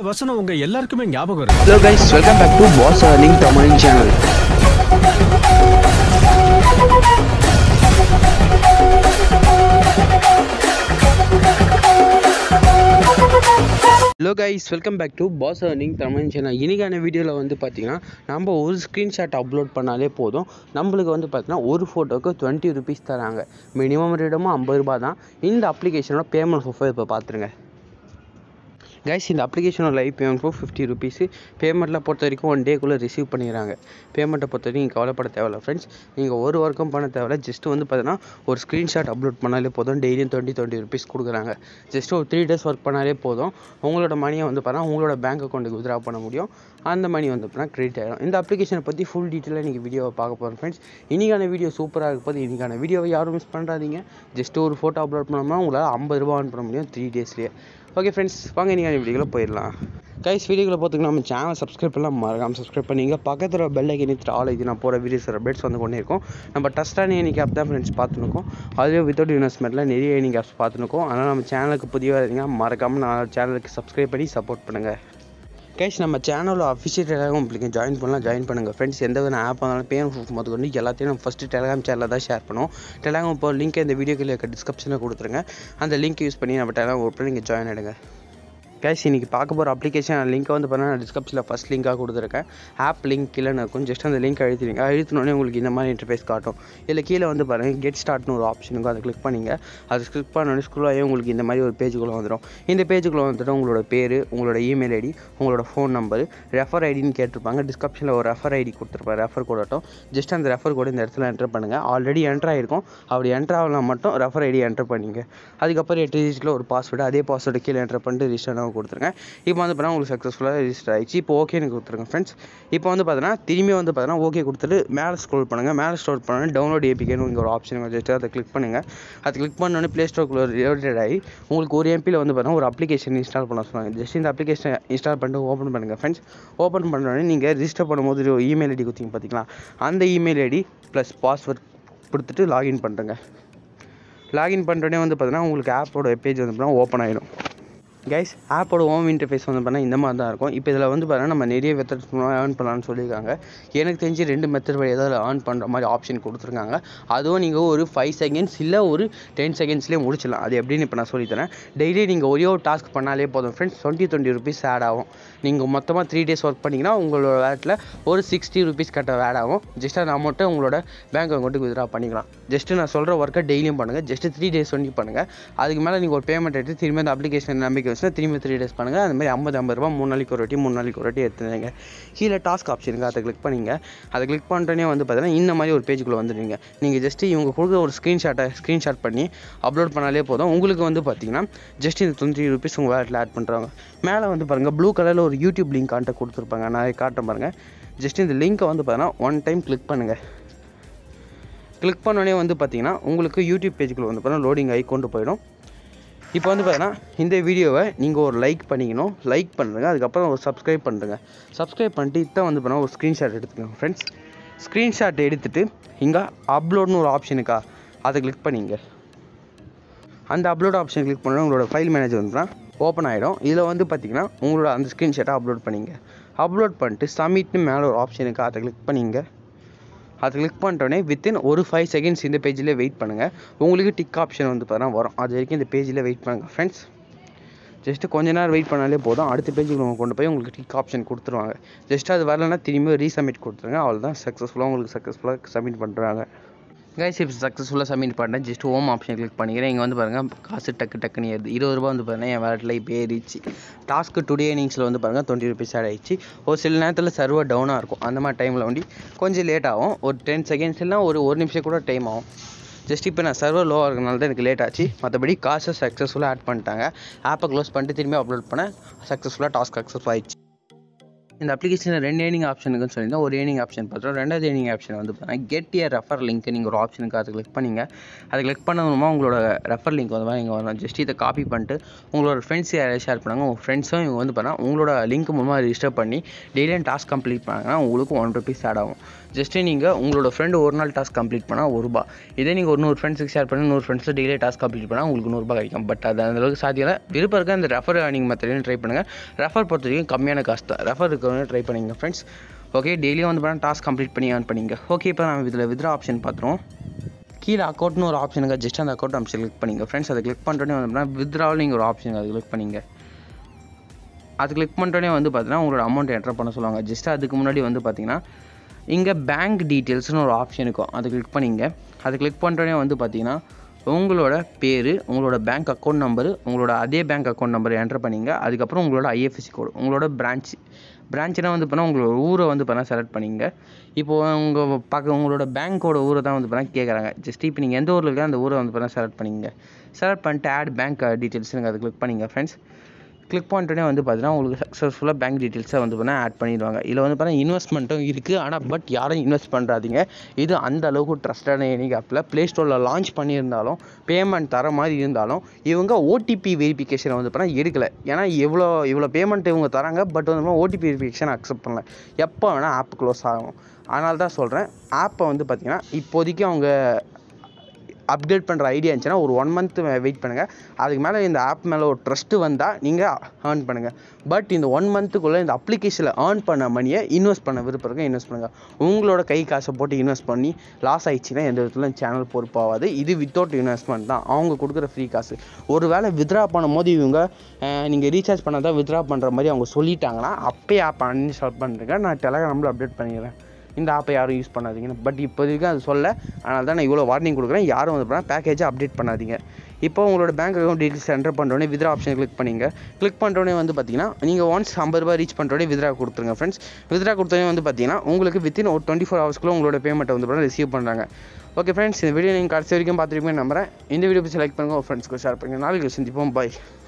வசனம் உங்க எல்லாருக்குமே ஞாபகம் இருக்கு Hello guys, welcome back to Boss Earning Tamil channel. Hello guys welcome back to boss earning Tamil channel இன்றைக்கான வீடியோவில் வந்து பார்த்தீங்கன்னா நம்ம ஒரு ஸ்க்ரீன்ஷாட் அப்லோட் பண்ணாலே போதும் நம்மளுக்கு வந்து பார்த்தீங்கன்னா ஒரு ஃபோட்டோக்கு டுவெண்ட்டி ருபீஸ் தராங்க மினிமம் ரேட்டமும் ஐம்பது ரூபாய் தான் இந்த அப்ளிகேஷனோட பேமெண்ட் ப்ரொஃபைல் இப்போ பார்த்துருங்க கைஸ் இந்த அப்ளிகேஷனோட live payment four fifty rupees பேமெண்ட்டில் பொறுத்த வரைக்கும் ஒன் டேக்குள்ளே ரிசீவ் பண்ணிடுறாங்க பேமெண்ட்டை பொறுத்த வரைக்கும் நீங்கள் கவலைப்பட தேவையில்ல ஃப்ரெண்ட்ஸ் நீங்கள் ஒரு ஒர்க்கும் பண்ண தேவையில்ல ஜஸ்ட் வந்து பார்த்தீங்கன்னா ஒரு ஸ்க்ரீன்ஷாட் அப்லோட் பண்ணாலே போதும் டெய்லியும் டுவெண்ட்டி டுவெண்ட்டி ருபீஸ் கொடுக்குறாங்க ஜஸ்ட் ஒரு த்ரீ டேஸ் ஒர்க் பண்ணாலே போதும் உங்களோட மணியை வந்து பார்த்தீங்கன்னா உங்களோட பேங்க் அக்கௌண்ட்டுக்கு வித்ரா பண்ண முடியும் அந்த மணி வந்து பார்த்தீங்கன்னா கிரெடிட் ஆகிடும் இந்த அப்ளிகேஷனை பற்றி ஃபுல் டீட்டெயிலாக நீங்கள் வீடியோவை பார்க்க போகிறோம் ஃப்ரெண்ட்ஸ் இன்றைக்கான வீடியோ சூப்பராக இருக்க போது இன்றைக்கான வீடியோவை யாரும் மிஸ் பண்ணுறாதீங்க ஜஸ்ட் ஒரு ஃபோட்டோ அப்லோட் பண்ணோம்னா உங்களால் ஐம்பது ரூபா earn பண்ண முடியும் த்ரீ டேஸ்லேயே ஓகே ஃப்ரெண்ட்ஸ் வாங்க நீங்கள் வீடியோக்குள்ள போயிடலாம் கைஸ் வீடியோக்குள்ள பார்த்திங்கன்னா நம்ம சேனல் சப்ஸ்கிரைப் பண்ணலாம் மறக்காம சப்ஸ்கிரைப் பண்ணிங்க பக்கத்தில் பெல் ஐக்கன் நிறுத்தி ஆல் இது நான் போகிற வீடியோஸ் அப்டேட்ஸ் வந்து கொண்டே இருக்கும் நம்ம டஸ்டான எனக்கு ஆப் தான் ஃப்ரெண்ட்ஸ் பார்த்துருக்கோம் அதுவே வித்தவுட் இன்வெஸ்ட்மெண்ட்டில் நிறைய எனக்கு ஆப்ஸ் பார்த்துருக்கோம் அதனால் நம்ம சேனலுக்கு புதியதாக இருந்தீங்க மறக்காமல் நான் சேனலுக்கு சப்ஸ்கிரைப் பண்ணி சப்போர்ட் பண்ணுங்கள் கைஸ் நம்ம சேனலில் அஃபிஷியல் டெலகிராம் உங்களுக்கு ஜாயின் பண்ணலாம் ஜாயின் பண்ணுங்கள் ஃப்ரெண்ட்ஸ் எந்த வித ஆப் இருந்தாலும் பேமெண்ட் ப்ரூஃப் முதல் கொண்டு எல்லாத்தையும் நம்ம ஃபஸ்ட்டு டெலகிராம் சேனலில் தான் ஷேர் பண்ணுவோம் டெலகிராம் இப்போ லிங்க் இந்த வீடியோக்கு இருக்க டிஸ்கிரிப்ஷனில் கொடுத்துருங்க அந்த லிங்க் யூஸ் பண்ணி நம்ம டெலகிராம் ஓப்பன் நீங்கள் ஜாயின் ஆகிடுங்க கைஸ் இன்றைக்கி பார்க்க போகிற அப்ளிகேஷன் லிங்க்கை வந்து பார்த்தீங்கன்னா நான் டிஸ்கிரிப்ஷனில் ஃபஸ்ட் லிங்காக கொடுத்துருக்கேன் ஆப் லிங்க் கீழே இருக்கும் ஜஸ்ட் அந்த லிங்க் அழுத்திடுங்க அழுத்தினோடனே உங்களுக்கு இந்த மாதிரி இன்டர்ஃபேஸ் காட்டும் இல்லை கீழே வந்து பாருங்கள் கெட் ஸ்டார்ட்னு ஒரு ஆப்ஷன் இருக்கும் அதை கிளிக் பண்ணிங்க அதை கிளிக் பண்ணோடனே ஸ்கூலாகவே உங்களுக்கு இந்த மாதிரி ஒரு பேஜுக்குள்ளே வந்துடும் இந்த பேஜுக்குள்ளே வந்துட்டு உங்களோட பேர் உங்களோட இமெயில் ஐடி உங்களோட ஃபோன் நம்பர் ரெஃபர் ஐடின்னு கேட்டிருப்பாங்க டிஸ்கிரிப்ஷனில் ஒரு ரெஃபர் ஐடி கொடுத்துருப்பாங்க ரெஃபர் கோடட்டும் ஜஸ்ட் அந்த ரெஃபர் கோடு இந்த இடத்துல என்டர் பண்ணுங்கள் ஆல்ரெடி என்டர் ஆகிருக்கும் அப்படி என்டர் ஆகலாம் மட்டும் ரெஃபர் ஐடி என்டர் பண்ணிங்க அதுக்கப்புறம் எட்டு டிஜிட்டில் ஒரு பாஸ்வேர்டு அதே பாஸ்வேர்டு கீழே என்டர் பண்ணிட்டு ரிஜிஸ்டர் கொடுத்துருங்க இப்போ வந்து பார்த்தீங்கன்னா உங்களுக்கு சக்ஸஸ்ஃபுல்லாக ரிஜிஸ்டர் ஆயிடுச்சு இப்போ ஓகேன்னு கொடுத்துருங்க ஃப்ரெண்ட்ஸ் இப்போ வந்து பார்த்தீங்கன்னா திரும்பி வந்து பார்த்தீங்கன்னா ஓகே கொடுத்துட்டு மேலே ஸ்க்ரோல் பண்ணுங்கள் மேலே ஸ்டோர் பண்ணி டவுன்லோட் ஏபிகேன்னு இங்கே ஒரு ஆப்ஷன் ஜஸ்ட் அதை கிளிக் பண்ணுங்கள் அதை கிளிக் பண்ணோன்னே ப்ளே ஸ்டோருக்குள்ள ரிலேட்டட் ஆகி உங்களுக்கு ஒரு எம்பியில் வந்து பார்த்தீங்கன்னா ஒரு அப்ளிகேஷன் இன்ஸ்டால் பண்ண சொன்னாங்க ஜஸ்ட் இந்த அப்ளிகேஷன் இன்ஸ்டால் பண்ணிட்டு ஓப்பன் பண்ணுங்கள் ஃப்ரெண்ட்ஸ் ஓப்பன் பண்ணோடனே நீங்கள் ரிஜிஸ்டர் பண்ணும்போது ஒரு இமெயில் ஐடி கொடுத்தீங்க பார்த்தீங்களா அந்த இமெயில் ஐடி ப்ளஸ் பாஸ்வேர்ட் கொடுத்துட்டு லாகின் பண்ணுறேங்க லாகின் பண்ணுறோடனே வந்து பார்த்தீங்கன்னா உங்களுக்கு ஆப்போட பேஜ் வந்து பார்த்தீங்கன்னா ஓப்பன் ஆகிடும் கைஸ் ஆப்போட ஹோம் இன்டர்ஃபேஸ் வந்து பார்த்தா இந்த மாதிரி தான் இருக்கும் இப்போ இதில் வந்து பார்த்தீங்கன்னா நம்ம நிறைய மெத்தட்ஸ் ஏர்ன் பண்ணலாம்னு சொல்லியிருக்காங்க எனக்கு தெரிஞ்சு ரெண்டு மெத்தட் வழி ஏதாவது ஏர்ன் பண்ணுற மாதிரி ஆப்ஷன் கொடுத்துருக்காங்க அதுவும் நீங்கள் ஒரு ஃபைவ் செகண்ட்ஸ் இல்லை ஒரு டென் செகண்ட்ஸ்லேயே முடிச்சிடலாம் அது எப்படின்னு இப்போ நான் சொல்லித்தரேன் டெய்லி நீங்கள் ஒரே ஒரு டாஸ்க் பண்ணாலே போதும் friends twenty twenty rupees add ஆகும் நீங்கள் மொத்தமாக த்ரீ டேஸ் ஒர்க் பண்ணிங்கன்னா உங்களோட வேட்டில் ஒரு சிக்ஸ்டி ருபீஸ் கட்ட ஆட் ஆகும் ஜஸ்ட் அந்த அமௌண்ட்டை உங்களோட பேங்க் அக்கௌண்ட்டுக்கு வித்ரா பண்ணிக்கலாம் ஜஸ்ட்டு நான் சொல்கிற ஒர்க்கை டெய்லியும் பண்ணுங்கள் ஜஸ்ட் த்ரீ டேஸ் ஒன்லி பண்ணுங்கள் அதுக்கு மேலே நீங்கள் ஒரு பேமெண்ட் எடுத்து திரும்பி அந்த அப்ளிகேஷன் நம்பிக்கை வச்சுன்னா திரும்பி த்ரீ டேஸ் பண்ணுங்கள் அந்த மாதிரி ஐம்பது ஐம்பது ரூபா மூணு நாளைக்கு ஒரு வாட்டி மூணு நாளைக்கு ஒரு வாட்டி எடுத்துருங்க கீழே டாஸ்க் ஆப்ஷனுக்கு அதை கிளிக் பண்ணிங்க அதை கிளிக் பண்ணுறனே வந்து பார்த்தீங்கன்னா இந்த மாதிரி ஒரு பேஜுக்குள்ளே வந்துடுவீங்க நீங்கள் ஜஸ்ட்டு இவங்க கொடுக்குற ஒரு ஸ்க்ரீன்ஷாட்டை ஸ்க்ரீன்ஷாட் பண்ணி அப்லோட் பண்ணாலே போதும் உங்களுக்கு வந்து பார்த்தீங்கன்னா ஜஸ்ட் இந்த டுவெண்ட்டி ருபீஸ் உங்கள் வேலட்டில் ஆட் பண்ணுறாங்க மேலே வந்து பாருங்கள் ப்ளூ கலரில் ஒரு யூடியூப் லிங்க் கான்டாக்ட் கொடுத்துருப்பாங்க நான் காட்டுறேன் பாருங்கள் ஜஸ்ட் இந்த லிங்க்கை வந்து பார்த்தீங்கன்னா ஒன் டைம் கிளிக் பண்ணுங்கள் கிளிக் பண்ணோடனே வந்து பார்த்தீங்கன்னா உங்களுக்கு யூடியூப் பேஜுக்குள்ள வந்து பார்த்தீங்கன்னா லோடிங் ஆகி கொண்டு போயிடும் இப்போ வந்து பார்த்தீங்கன்னா இந்த வீடியோவை நீங்கள் ஒரு லைக் பண்ணிக்கணும் லைக் பண்ணுறங்க அதுக்கப்புறம் ஒரு சப்ஸ்கிரைப் பண்ணுறங்க சப்ஸ்கிரைப் பண்ணிட்டு இதான் வந்து பார்த்தீங்கன்னா ஒரு ஸ்க்ரீன்ஷாட் எடுத்துக்கோங்க ஃப்ரெண்ட்ஸ் ஸ்க்ரீன்ஷாட் எடுத்துகிட்டு இங்கே அப்லோட்னு ஒரு ஆப்ஷன் இருக்கா அதை கிளிக் பண்ணிங்க அந்த அப்லோட் ஆப்ஷன் கிளிக் பண்ணால் உங்களோட ஃபைல் மேனேஜர் வந்துன்னா ஓப்பன் ஆகிடும் இதில் வந்து பார்த்தீங்கன்னா உங்களோட அந்த ஸ்க்ரீன்ஷாட்டை அப்லோட் பண்ணிங்க அப்லோட் பண்ணிட்டு சப்மிட்னு மேலே ஒரு ஆப்ஷன் இருக்குது அதை கிளிக் பண்ணிங்க அதை கிளிக் பண்ணிட்டோன்னே வித்தின் ஒரு ஃபைவ் செகண்ட்ஸ் இந்த பேஜில் வெயிட் பண்ணுங்கள் உங்களுக்கு டிக் ஆப்ஷன் வந்து பார்த்தீங்கன்னா வரும் அது வரைக்கும் இந்த பேஜில் வெயிட் பண்ணுங்கள் ஃப்ரெண்ட்ஸ் ஜஸ்ட்டு கொஞ்ச நேரம் வெயிட் பண்ணாலே போதும் அடுத்த பேஜுக்கு உங்க கொண்டு போய் உங்களுக்கு டிக் ஆப்ஷன் கொடுத்துருவாங்க ஜஸ்ட் அது வரலன்னா திரும்பி ரீசப்மிட் கொடுத்துருங்க அவ்வளோதான் சக்ஸஸ்ஃபுல்லாக உங்களுக்கு சக்ஸஸ்ஃபுல்லாக சப்மிட் பண்ணுறாங்க கைஸ் இப்போ சக்ஸஸ்ஃபுல்லாக சப்மிட் பண்ணிட்டேன் ஜஸ்ட் ஹோம் ஆப்ஷன் கிளிக் பண்ணிக்கிறேன் இங்கே வந்து பாருங்கள் காசு டக்கு டக்குன்னு ஏறுது இருபது ரூபா வந்து பாருங்கள் என் வேலட்டில் இப்போ ஏறிச்சு டாஸ்க்கு டுடே இன்னிங்ஸில் வந்து பாருங்கள் டுவெண்ட்டி ருபீஸ் ஆட் ஆயிடுச்சு ஒரு சில நேரத்தில் சர்வர் டவுனாக இருக்கும் அந்த மாதிரி டைமில் வந்து கொஞ்சம் லேட் ஆகும் ஒரு டென் செகண்ட்ஸ் இல்லை ஒரு ஒரு நிமிஷம் கூட டைம் ஆகும் ஜஸ்ட் இப்போ நான் சர்வர் லோவாக இருக்கனால தான் எனக்கு லேட் ஆச்சு மற்றபடி காசை சக்ஸஸ்ஃபுல்லாக ஆட் பண்ணிட்டாங்க ஆப்பை க்ளோஸ் பண்ணிட்டு திரும்பி அப்லோட் பண்ண சக்ஸஸ்ஃபுல்லாக டாஸ்க் சக்ஸஸ்ஃபுல் ஆயிடுச்சு இந்த அப்ளிகேஷனில் ரெண்டு ஏர்னிங் ஆப்ஷன் இருக்குன்னு சொல்லியிருந்தேன் ஒரு ஏர்னிங் ஆப்ஷன் பார்த்துறோம் ரெண்டாவது ஏர்னிங் ஆப்ஷன் வந்து பார்த்தீங்கன்னா கெட் இயர் ரெஃபர் லிங்க் நீங்கள் ஒரு ஆப்ஷனுக்கு அதை கிளிக் பண்ணிங்க அதை கிளிக் பண்ணணுமா உங்களோட ரெஃபர் லிங்க் வந்து இங்கே வரணும் ஜஸ்ட் இதை காப்பி பண்ணிட்டு உங்களோட ஃப்ரெண்ட்ஸ் யாரையும் ஷேர் பண்ணுங்க உங்கள் ஃப்ரெண்ட்ஸும் இவங்க வந்து பார்த்தா உங்களோட லிங்க் மூலமாக ரிஜிஸ்டர் பண்ணி டெய்லியும் டாஸ்க் கம்ப்ளீட் பண்ணாங்கன்னா உங்களுக்கு ஒன் ருபீஸ் ஆட் ஆகும் ஜஸ்ட்டு நீங்கள் உங்களோட ஃப்ரெண்டு ஒரு நாள் டாஸ்க் கம்ப்ளீட் பண்ணால் ஒரு ரூபா இதே நீங்கள் ஒரு நூறு ஃப்ரெண்ட்ஸுக்கு ஷேர் பண்ணி நூறு ஃப்ரெண்ட்ஸில் டெய்லி டாஸ்க் கம்ப்ளீட் பண்ணால் உங்களுக்கு நூறுரூபா கிடைக்கும் பட் அது அந்த அளவுக்கு சாத்தியம் இல்லை விருப்பம் இருக்க அந்த ரெஃபர் நீங்கள் மெத்தடையும் ட்ரை பண்ணுங்கள் ரெஃபர் பொறுத்த வரைக்கும் கம்மியான காசு தான் ரெஃபர் இருக்கிறவங்க ட்ரை பண்ணிங்க ஃப்ரெண்ட்ஸ் ஓகே டெய்லியும் வந்து பார்த்தா டாஸ்க் கம்ப்ளீட் பண்ணி ஏர்ன் பண்ணிங்க ஓகே இப்போ நம்ம இதில் வித்ரா ஆப்ஷன் பார்த்துருவோம் கீழே அக்கௌண்ட்னு ஒரு ஆப்ஷனுக்கு ஜஸ்ட் அந்த அக்கௌண்ட் ஆப்ஷன் கிளிக் பண்ணிங்க ஃப்ரெண்ட்ஸ் அதை கிளிக் பண்ணுறோன்னே வந்து வித்ராவில் நீங்கள் ஒரு ஆப்ஷன் அதை கிளிக் பண்ணிங்க அது கிளிக் பண்ணுறோன்னே வந்து பார்த்தீங்கன்னா உங்களோட அமௌண்ட் என்டர் பண்ண சொல்லுவாங்க ஜஸ்ட் அதுக்கு முன்னாடி வந்து பார்த்தீங்கன்னா இங்கே பேங்க் டீட்டெயில்ஸ்னு ஒரு ஆப்ஷன் இருக்கும் அதை கிளிக் பண்ணிங்க அதை கிளிக் பண்ணுறோன்னே வந்து பார்த்தீங்கன்னா உங்களோட பேர் உங்களோட பேங்க் அக்கௌண்ட் நம்பரு உங்களோட அதே பேங்க் அக்கௌண்ட் நம்பர் என்டர் பண்ணிங்க அதுக்கப்புறம் உங்களோட ஐஎஃப்எஸ்சி கோடு உங்களோட பிரான்ச் பிரான்ச்னா வந்து பார்த்தா உங்களோட ஊரை வந்து பார்த்தா செலக்ட் பண்ணிங்க இப்போது உங்கள் பக்க உங்களோட பேங்க்கோட ஊரை தான் வந்து பார்த்தா கேட்குறாங்க ஜஸ்ட் இப்போ நீங்கள் எந்த ஊரில் இருக்கோ அந்த ஊரை வந்து பார்த்தா செலக்ட் பண்ணிங்க செலக்ட் பண்ணிட்டு ஆட் பேங்க் டீட்டெயில்ஸ் நீங்கள் அதை கிளிக் பண்ணிங்க ஃப்ரெண்ட்ஸ் கிளிக் பண்ணிட்டோன்னே வந்து பார்த்தீங்கன்னா உங்களுக்கு சக்ஸஸ்ஃபுல்லாக பேங்க் டீட்டெயில்ஸை வந்து பார்த்தீங்கன்னா ஆட் பண்ணிடுவாங்க இதில் வந்து பார்த்தீங்கன்னா இன்வெஸ்ட்மெண்ட்டும் இருக்குது ஆனால் பட் யாரும் இன்வெஸ்ட் பண்ணுறாதீங்க இது அந்த அளவுக்கு ட்ரஸ்டான எனி ஆப்பில் ப்ளே ஸ்டோரில் லான்ச் பண்ணியிருந்தாலும் பேமெண்ட் தர மாதிரி இருந்தாலும் இவங்க ஓடிபி வெரிஃபிகேஷனை வந்து பார்த்தீங்கன்னா எடுக்கலை ஏன்னா எவ்வளோ இவ்வளோ பேமெண்ட் இவங்க தராங்க பட் வந்து ஓடிபி வெரிஃபிகேஷன் அக்செப்ட் பண்ணல எப்போ வேணால் ஆப் க்ளோஸ் ஆகும் அதனால தான் சொல்கிறேன் ஆப்பை வந்து பார்த்தீங்கன்னா இப்போதைக்கு அவங்க அப்டேட் பண்ணுற ஐடியா இருந்துச்சுன்னா ஒரு ஒன் மந்த் வெயிட் பண்ணுங்கள் அதுக்கு மேலே இந்த ஆப் மேலே ஒரு ட்ரஸ்ட்டு வந்தால் நீங்கள் ஏர்ன் பண்ணுங்கள் பட் இந்த ஒன் மந்த்துக்குள்ளே இந்த அப்ளிகேஷனில் ஏர்ன் பண்ண மணியை இன்வெஸ்ட் பண்ண விருப்பம் இருக்க இன்வெஸ்ட் பண்ணுங்கள் உங்களோட கை காசை போட்டு இன்வெஸ்ட் பண்ணி லாஸ் ஆயிடுச்சுன்னா எந்த விதத்துல சேனல் பொறுப்பாகாது இது வித்தவுட் இன்வெஸ்ட்மெண்ட் தான் அவங்க கொடுக்குற ஃப்ரீ காசு ஒரு வேளை வித்ரா பண்ணும்போது இவங்க நீங்கள் ரீசார்ஜ் பண்ணாதான் வித்ரா பண்ணுற மாதிரி அவங்க சொல்லிட்டாங்கன்னா அப்பயே ஆப் அன்இன்ஸ்டால் பண்ணுறேங்க நான் டெலகிராமில் அப்டேட் பண்ணிடுறேன் இந்த ஆப்பை யாரும் யூஸ் பண்ணாதீங்கன்னு பட் இப்போதைக்கு அது சொல்ல அதனால தான் நான் இவ்வளோ வார்னிங் கொடுக்குறேன் யாரும் வந்து பண்ணால் பேக்கேஜை அப்டேட் பண்ணாதீங்க இப்போ உங்களோட பேங்க் அக்கௌண்ட் டீட்டெயில்ஸ் என்டர் பண்ணுறோன்னே வித்ரா ஆப்ஷன் கிளிக் பண்ணிங்க கிளிக் பண்ணுறோன்னே வந்து பார்த்தீங்கன்னா நீங்கள் ஒன்ஸ் ஐம்பது ரூபாய் ரீச் பண்ணுறோடனே வித்ரா கொடுத்துருங்க ஃப்ரெண்ட்ஸ் வித்ரா கொடுத்தோடனே வந்து பார்த்தீங்கன்னா உங்களுக்கு வித்தின் ஒரு டுவெண்ட்டி ஃபோர் ஹவர்ஸ்க்குள்ள உங்களோட பேமெண்ட்டை வந்து பார்த்தா ரிசீவ் பண்ணுறாங்க ஓகே ஃப்ரெண்ட்ஸ் இந்த வீடியோ நீங்கள் கடைசி வரைக்கும் பார்த்துருப்பீங்கன்னு நம்புறேன் இந்த வீடியோ பிடிச்சி லைக் பண்ணுங்கள் உங்கள் ஃப்ரெண்ட்ஸ்க்கு ஷேர் பண்ணுங்கள் நாளைக்கு சந்திப்போம் பாய்